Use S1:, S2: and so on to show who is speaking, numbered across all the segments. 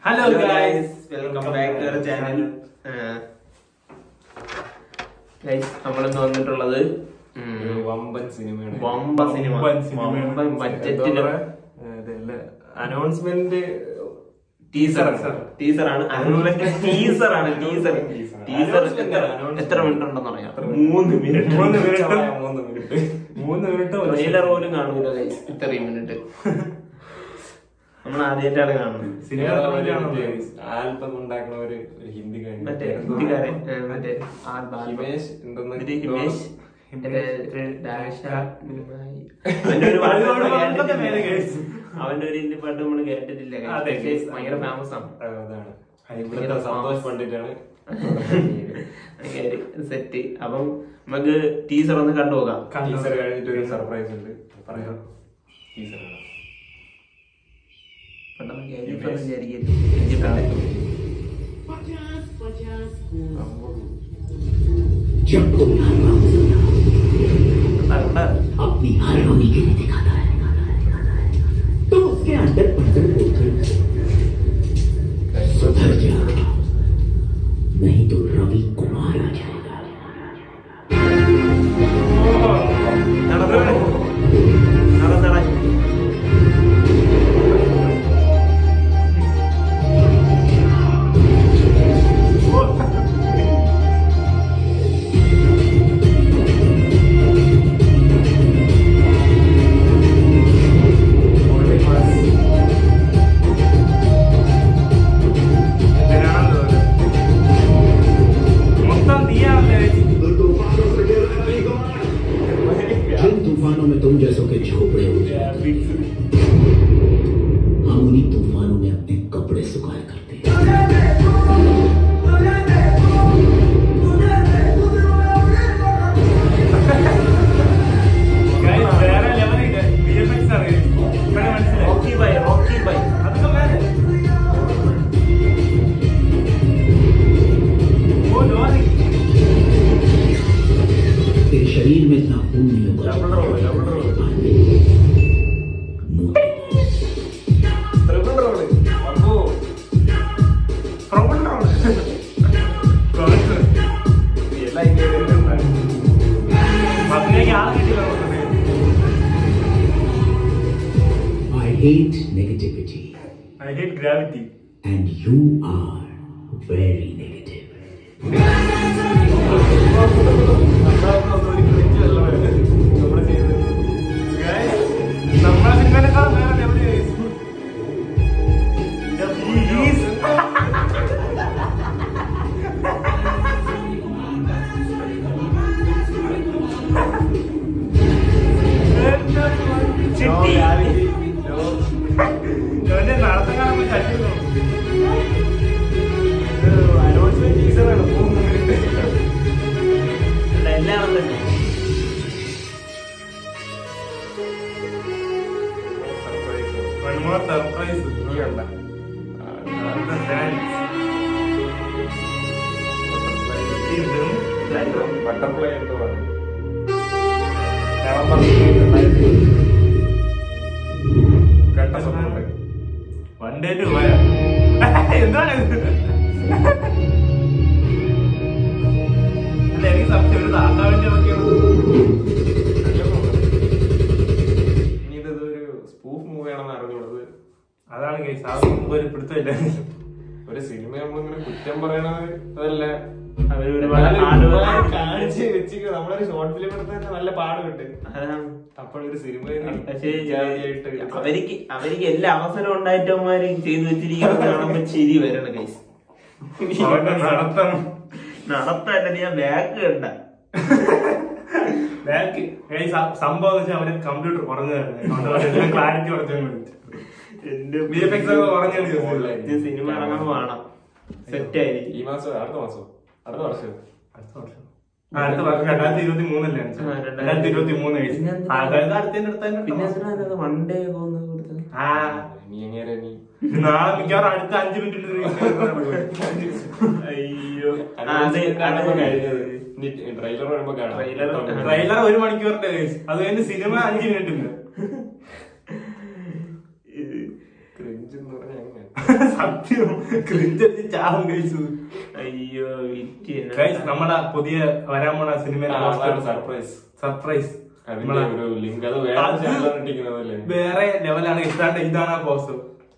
S1: Hello guys
S2: welcome back to our channel guys നമ്മളിന്ന് വന്നിട്ടുള്ളത് ഉം,
S1: ഒരു വമ്പൻ സിനിമയാണ്
S2: വമ്പ സിനിമ
S1: വമ്പൻ സിനിമയാണ്.
S2: വമ്പൻ ബഡ്ജറ്റില്
S1: അനൗൺസ്മെന്റ്
S2: ടീസർ ടീസർ ആണ് അനൗൺസ്മെന്റ് ടീസർ ആണ് ടീസർ
S1: Teaser.
S2: ടീസർ
S1: Announcement
S2: എത്ര
S1: announcement.
S2: എത്ര മിനിറ്റ് ഉണ്ടെന്ന് പറയാം മൂന്ന് മിനിറ്റ്
S1: മൂന്ന് മിനിറ്റ് മൂന്ന് മിനിറ്റ് മൂന്ന് മിനിറ്റ്
S2: ട്രെയിലർ പോലും കാണൂല ഗൈസ് ഇത്രയും മിനിറ്റ് നമ്മൾ ആദ്യമായിട്ടാണ് കാണുന്നത്
S1: സിനിമ ആൽബം ഉണ്ടാക്കുന്ന ഒരു ഒരു ഹിന്ദി
S2: മറ്റേ ഹിന്ദിക്കാരൻ ഏ, മറ്റേ ആ ബാ-
S1: ഹിമേഷ് എന്തെന്ന്
S2: ഇത് ഹിമേഷ് മറ്റേ ഒരു ഡാഷ മിൽമായി. അവന്റെ ഒരു പാട്ട് നമ്മള്
S1: ഒരുപാട് പേര്
S2: കേട്ടിട്ടില്ല.
S1: കേൾക്കും.
S2: അവന്റെ ഒരു ഹിന്ദി പാട്ട് നമ്മൾ കേട്ടിട്ടില്ല guys.
S1: അതെ,
S2: പക്ഷേ
S1: guys.
S2: ഭയങ്കര ഫേമസ് ആണ്
S1: അതാണ് ഇവിടുത്തെ സന്തോഷ് പണ്ഡിറ്റാണ്
S2: സെറ്റ് അപ്പം നമുക്ക് ടീസർ ഒന്ന് കണ്ടുപോകാം
S1: ടീച്ചർ കഴിഞ്ഞിട്ട് ഒരു സർപ്രൈസ് ഉണ്ട് പറയാം ടീച്ചർ
S2: പെട്ടെന്ന് കേൾക്കുമ്പോൾ വിചാരിക്കരുത്. ഇഞ്ചിട്ടുണ്ട്.
S3: जब कोई हर काम
S2: കണ്ടാ, കണ്ടാ?
S3: अपनी हर होनी के लिए दिखाता है तो उसके अंदर अंदर बोलते सुधर जा नहीं तो रवि कुमार आ जाएगा
S2: നടന്നോളെ. നടന്നോളെ.
S1: മൊത്തം തീയാണല്ലേ
S3: जिन तूफानों में तुम जैसों के झोपड़े उड़े हम उन्हीं तूफानों में अपने कपड़े सुखाया करते हैं
S1: വേറെ ലെവലുണ്ട് ബി എഫ് എക്സ് ആണ് ഇപ്പഴേ മനസ്സിലായി
S2: റോക്കി ബൈ റോക്കി ബൈ
S1: അതൊക്കെ വേറെ ഓ ലോറി
S3: तेरे शरीर में इतना खून नहीं होगा
S1: डबल रोल, डबल रोल।
S3: मोती
S1: ട്രിപ്പിൾ റോള് അപ്പോ ട്രിപ്പിൾ റോള് എല്ലാം ഇങ്ങനെ അതിലേക്ക് ആൾ കിട്ടില്ല
S3: I hate negativity
S1: I hate gravity
S3: and you are very negative.
S1: നമ്മളെ ചെയ്തത് നമ്മളെ സിനിമേനേക്കാളും വേറെ ലെവല്
S2: ചിട്ടി.
S1: ഇവന്റെ നടത്തം കാണുമ്പോ ചട്ടിരുന്നു അനൗൺസ്മെന്റ് ടീച്ചറാണ് മൂന്ന് മിനിറ്റ്
S2: അല്ല, എല്ലാം തന്നെ
S1: One more surprise. നീ കണ്ട? ഇതും ബട്ടർഫ്ലൈ എന്തോ ആണ് നവംബർ കണ്ട സ്വപ്നമുണ്ട് വൺ ഡേ ടു പോയ എന്താണ് ഇത്? അല്ല എനിക്ക് സംശയം ഒരു താത്താവിന്റെ ഒക്കെ ഇനി ഇതൊരു സ്പൂഫ് മൂവിയാണെന്ന് അറിഞ്ഞുള്ളത് അതാണ് കേസ് ആ മുമ്പ് ഒരു പിടുത്തമില്ല ഒരു സിനിമ നമ്മളിങ്ങനെ കുറ്റം പറയണത് അതല്ല
S2: അവര് ഒരുപാട് hard work
S1: കാണിച്ച് വെച്ചിട്ട് നമ്മളൊരു ഷോർട്ട് ഫിലിം എടുത്ത തന്നെ നല്ല പാട് കിട്ടും
S2: അതാണ്
S1: അപ്പോൾ ഒരു സിനിമ
S2: പക്ഷേ അവർക്ക് അവർക്ക് എല്ലാ അവസരവും ഉണ്ടായിട്ടവന്മാര് ചെയ്തു വെച്ചിരിക്കുന്നത് കാണുമ്പോ ചിരി വരണം കൈസ്
S1: അവന്റെ നടത്തം
S2: നടത്തല്ല ഞാൻ ബാക്ക് കണ്ട
S1: ബാക്ക് ഏയ് സ- സംഭവം എന്ന് വെച്ചാൽ അവന് കമ്പ്യൂട്ടർ കുറഞ്ഞായിരുന്നു ക്ലാരിറ്റി കുറച്ചു
S2: എന്റെ
S1: VFX ഒക്കെ കുറഞ്ഞ ദിവസമല്ലേ?
S2: ഇത് സിനിമ ഇറങ്ങാൻ വേണം സെറ്റ് ആയിരിക്കും
S1: ഈ മാസം അടുത്ത മാസം അടുത്ത വർഷം അടുത്ത വർഷം ആ, അടുത്ത വർഷം രണ്ടായിരത്തി ഇരുപത്തി മൂന്നല്ലേ
S2: ആ,
S1: രണ്ടായിരത്തി ഇരുപത്തി മൂന്ന്
S2: പിന്നെ എന്തിനാ?
S1: അതായത് അടുത്തതിന്റെ അടുത്തതിന്റെ
S2: പിന്നെ
S1: അടുത്ത മാസം.
S2: എന്തിനാ വൺ ഡേ പോകുന്നത് കൊടുത്തത്
S1: ആ നീ എങ്ങനെ നീ നാളെ മിക്കവാറും അടുത്ത അഞ്ചു മിനിറ്റ്
S2: അയ്യോ
S1: ട്രെയിലർ വരുമ്പോ
S2: Trailer-
S1: ട്രെയിലർ ഒരു മണിക്കൂറിന്റെ കേസ് അത് കഴിഞ്ഞ് സിനിമ അഞ്ചു മിനിറ്റ് ഉണ്ട് സത്യം ക്രിഞ്ചി ചാവും കഴിച്ചു
S2: അയ്യോ വിറ്റ്
S1: ഗൈസ് നമ്മുടെ പുതിയ വരാൻ പോണ സിനിമ
S4: സർപ്രൈസ്
S1: സർപ്രൈസ്
S4: അതിന്റെ ഒരു ലിങ്ക് അത് വേറെ
S1: അത്
S4: ചാനലാണ് ഇട്ടിരിക്കുന്നതല്ലേ
S1: വേറെ ലെവലാണ് ഇതാണ്ട് ഇതാണ് ആ പോസ്റ്റ്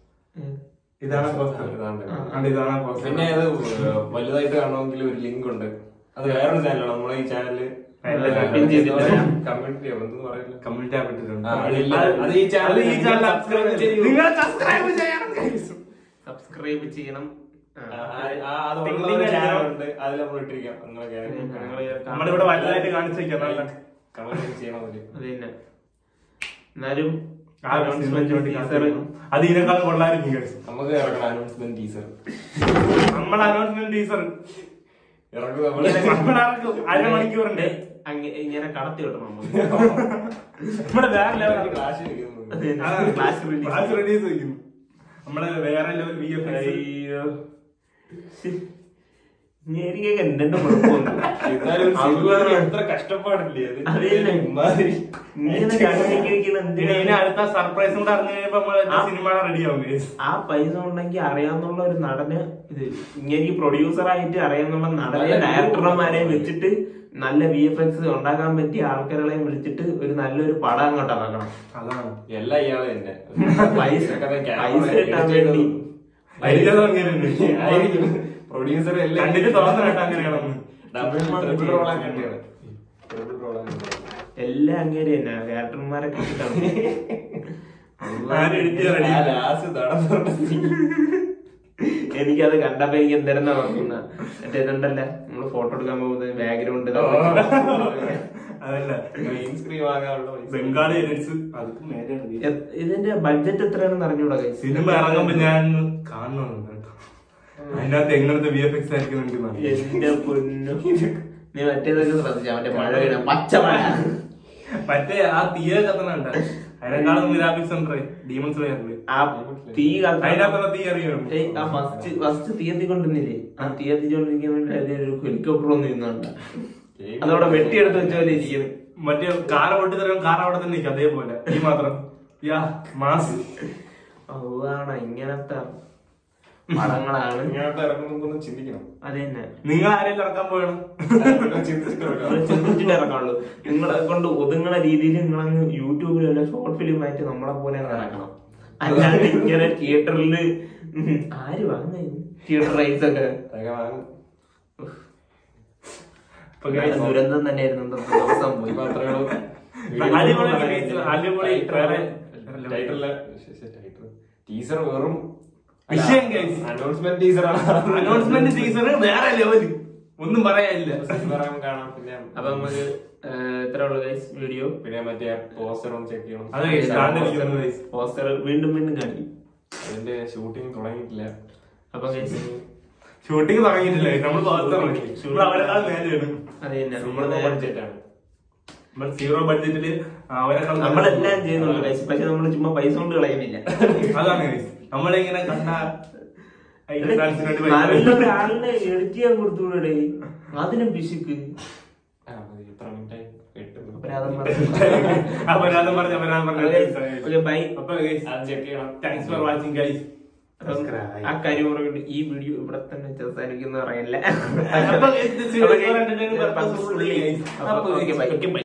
S1: ഇതാണ് പോസ്റ്റ്
S4: ഇതാണ്ട്.
S1: അണ്ട് ഇതാണ് ആ പോസ്റ്റ്
S4: പിന്നെ അത് വലുതായിട്ട് കാണണമെങ്കിൽ ഒരു ലിങ്ക് ഉണ്ട് അത് വേറൊരു ചാനലാണ് നമ്മളെ ഈ ചാനല്
S2: pin ചെയ്തിട്ട്
S4: കമ്മ്യൂണിറ്റി എന്തെന്ന് പറയില്ല
S1: കമ്മ്യൂണിറ്റി ആപ്പിട്ടിട്ടുണ്ട്
S4: ആ, അതില്ല. അത് ഈ channel
S1: അത് ഈ ചാനൽ
S4: നിങ്ങൾ
S1: സബ്സ്ക്രൈബ്
S4: subscribe ചെയ്യൂ.
S1: നിങ്ങൾ സബ്സ്ക്രൈബ് ചെയ്യണം guys.
S2: സബ്സ്ക്രൈബ് ചെയ്യണം ആ.
S4: അതുള്ള ചാനലുണ്ട് അതിൽ നമ്മൾ ഇട്ടിരിക്കാം നിങ്ങളെ
S2: ഞങ്ങള്
S1: നമ്മളിവിടെ വലുതായിട്ട് കാണിച്ചേക്കാം നല്ല
S4: കമന്റ് ചെയ്യണം അതില്
S2: അത് തന്നെ എന്നാലും
S1: ആ
S2: announcement
S1: announcement
S2: teaser
S1: അത് ഇതിനേക്കാളും കൊള്ളായിരിക്കും guys.
S4: നമുക്ക് ഇറക്കണം അനൗൺസ്മെന്റ് ടീസർ
S1: നമ്മുടെ അനൗൺസ്മെന്റ് ടീച്ചർ
S4: ഇറക്കും നമ്മള്
S1: നമ്മളാർക്കും അരമണിക്കൂറുണ്ട്
S2: അങ്ങ- ഇങ്ങനെ കടത്തി വിടണം നമ്മള്.
S1: നമ്മുടെ വേറെ ലെവൽ
S4: ക്ലാഷ് വെക്കുന്നു
S2: അത് തന്നെ. Flash release.
S1: റിലീസ് വയ്ക്കുന്നു നമ്മളെ വേറെ ലെവൽ വി എഫ്
S2: അയ്യോ ശ്ശി. ഇനി എനിക്കൊക്കെ എന്തെന്റെ കുഴപ്പമൊന്നും
S4: എന്നാലും
S2: അത്
S4: സിനിമ എത്ര കഷ്ടപ്പാടില്ലേ അത്
S2: അത് തന്നെ.
S4: ഇമ്മാതിരി.
S2: ഇങ്ങനെ കടത്തിലേക്ക് വെക്കുന്ന
S1: ഇനി
S2: എന്തിനാ?
S1: അടുത്ത സർപ്രൈസ് കൂടെ അറിഞ്ഞു കഴിയുമ്പോ
S2: ആ.
S1: സിനിമ റെഡി ആവും guys.
S2: ആ പൈസ ഉണ്ടെങ്കിൽ അറിയാന്നുള്ള ഒരു നടന് ഇത് ഇങ്ങനെ പ്രൊഡ്യൂസർ ആയിട്ട് അറിയാന്നുള്ള നടനെ
S4: നല്ല
S2: ഡയറക്ടർമാരെ വെച്ചിട്ട് നല്ല വി എഫ് എക്സ് ഉണ്ടാക്കാൻ പറ്റിയ ആൾക്കാരെയും വിളിച്ചിട്ട് ഒരു നല്ലൊരു പടം അങ്ങോട്ട് ഇറക്കണം
S1: അതാണ്
S4: എല്ലാം ഇയാള് തന്നെ
S2: പൈസ
S4: ഇതൊക്കെ camera
S2: പൈസ കിട്ടാൻ
S4: edit
S2: വേണ്ടി
S4: ചെയ്തതും.
S1: ആയിരിക്കും അങ്ങനെയുണ്ട്.
S4: ആയിരിക്കും പ്രൊഡ്യൂസർ എല്ലാം
S1: കണ്ടിട്ട് തോന്നണേട്ടോ അങ്ങനെയാണെന്ന്.
S4: ഡബിൾ ട്രിപ്പിൾ റോളാൻ കണ്ടിയാണ് ട്രിപ്പിൾ റോളാൻ കണ്ടിയാണ്
S2: എല്ലാം അങ്ങനെ തന്നെ ഡയറക്ടർമാരെ കിട്ടിട്ടാണ്
S1: ആരും edit ചെയ്യാൻ ready ഇല്ല.
S4: ലാസ്റ്റ് നടന്നുകൊണ്ട്
S2: എനിക്കത് കണ്ടപ്പോ എനിക്ക് എന്തെന്നാ ഓർക്കുന്ന മറ്റേ ഇതുണ്ടല്ലേ നമ്മള് ഫോട്ടോ എടുക്കാൻ പോകുന്നത് ബാക്ക്ഗ്രൗണ്ട്
S1: അതല്ല
S4: ഗ്രീൻ സ്ക്രീൻ വാങ്ങാനുള്ള പൈസ
S1: ബംഗാളി എഡിറ്റ്സ് അതൊക്കെ മേലെയാണ് guys.
S2: ഇതിന്റെ ബഡ്ജറ്റ് എത്രയാണെന്ന് അറിഞ്ഞൂടാ guys.
S1: സിനിമ ഇറങ്ങുമ്പോ ഞാൻ കാണുന്നുണ്ട് കേട്ടോ അതിനകത്ത് എങ്ങനത്തെ വി എഫ് എക്സ് ആയിരിക്കും എനിക്ക് അറിയില്ല.
S2: എന്റെ പൊന്നു നീ മറ്റേതൊക്കെ ശ്രദ്ധിച്ചാ മറ്റേ മഴ വീണ പച്ച മഴ
S1: മറ്റേ ആ തീയ കത്തനുണ്ട് അതിനേക്കാളും ഗ്രാഫിക്സ് ഉണ്ട് ഡീമൺ സ്ലേയറില്
S2: ആ തീ കത്ത-
S1: അതിനകത്തുള്ള തീ അറിയാം
S2: ഏയ് ആ ഫസ്റ്റ് ഫസ്റ്റ് തീ എത്തിക്കൊണ്ടിരുന്നില്ലേ ആ തീ എത്തിക്കൊണ്ടിരിക്കാൻ വേണ്ടി അതിലൊരു ഹെലികോപ്റ്റർ ഒന്നും ഇരുന്നുണ്ട് അതവിടെ വെട്ടിയെടുത്ത് വെച്ച പോലെ ഇരിക്കുന്നു
S1: മറ്റേ കാർ പൊട്ടി തരും കാർ അവിടെ തന്നെ നിൽക്കും അതേപോലെ ഈ മാത്രം യാ മാസ്
S2: അതാണ് ഇങ്ങനത്തെ പടങ്ങളാണ്
S4: ഇങ്ങോട്ട് ഇറങ്ങുമ്പോൾ ചിന്തിക്കണം
S2: അത് തന്നെ
S1: നിങ്ങൾ ആരെങ്കിലും ഇറക്കാൻ പോകണം
S4: ചിന്തിച്ചിട്ട്
S2: നമ്മള്
S4: ഇറങ്ങണം.
S2: ചിന്തിച്ചിട്ടേ ഇറക്കാനുള്ളൂ നിങ്ങളെ കൊണ്ട് ഒതുങ്ങണ രീതിയിൽ നിങ്ങളങ്ങ് യൂട്യൂബിൽ വല്ല ഷോർട്ട് ഫിലിം ആയിട്ട് നമ്മളെ പോലെ അങ്ങ് ഇറക്കണം അല്ലാണ്ട് ഇങ്ങനെ തിയേറ്ററിൽ ആര് വാങ്ങുന്നു തിയേറ്റർ റൈസ് ഒക്കെ
S4: അതൊക്കെ വാങ്ങും.
S1: ഇപ്പൊ guys,
S2: ദുരന്തം തന്നെയായിരുന്നു ഇന്നത്തെ ദിവസം പോയി
S4: ഇപ്പൊ അത്രകളും
S1: അടിപൊളി guys, അടിപൊളി വേറെ
S4: ടൈറ്റിലെ ടീസർ വെറും
S1: വിഷയം guys.
S4: അനൗൺസ്മെന്റ് ടീസറാണ്
S1: അനൗൺസ്മെന്റ് ടീച്ചർ വേറെ ലെവല് ഒന്നും പറയാനില്ല
S4: കാണാം പിന്നെ
S2: അപ്പൊ നമുക്ക് എത്ര ഉള്ളു ഗൈസ് വീഡിയോ
S4: പിന്നെ മറ്റേ പോസ്റ്റർ ഒന്ന് ചെക്ക് ചെയ്യണം
S1: അത് guys, കാണ്ടിരിക്കുന്നു guys.
S2: പോസ്റ്റർ വീണ്ടും വീണ്ടും കാണിക്കും
S4: അതിന്റെ ഷൂട്ടിംഗ് തുടങ്ങിയിട്ടില്ല
S2: അപ്പൊ ഗൈസ്
S1: ഷൂട്ടിംഗ് തുടങ്ങിയിട്ടില്ല നമ്മൾ നമ്മൾ അവരെക്കാൾ മേലെയാണ്
S2: അത് തന്നെ
S4: നമ്മള്
S2: നമ്മള്
S4: ബഡ്ജറ്റാണ്
S1: നമ്മൾ സീറോ ബഡ്ജറ്റില് അവരെക്കാൾ
S2: നമ്മളെല്ലാം ചെയ്യുന്നുള്ളൂ ഗൈസ് പക്ഷെ നമ്മള് ചുമ്മാ പൈസ കൊണ്ട് കളയുന്നില്ല
S1: അതാണ് guys. നമ്മളിങ്ങനെ കണ്ട അതിന്റെ ഡാൻസിന് വേണ്ടി പൈസ
S2: നല്ലൊരു ആളിനെ എഡിറ്റ് ചെയ്യാൻ കൊടുത്തുകൂടെ അതിനും പിശുക്ക്
S4: ആ, മതി. എത്ര മിനിറ്റായി എട്ട് minute.
S2: അപരാധം പറഞ്ഞു
S1: അപരാധം പറഞ്ഞ അപരാധം പറഞ്ഞ
S2: ഓക്കെ ബൈ
S1: അപ്പൊ guys,
S4: അത് ചെക്ക് ചെയ്യണം
S1: താങ്ക്സ് ഫോർ വാച്ചിങ് ഗൈസ്
S2: ആ കാര്യം പറഞ്ഞിട്ട് ഈ വീഡിയോ ഇവിടെ തന്നെ അവസാനിക്കുന്ന പറയല്ല
S1: അപ്പൊ guys, this is for entertainment purposes only, guys.
S2: അപ്പൊ ഓക്കെ ബൈ
S1: Okay, bye.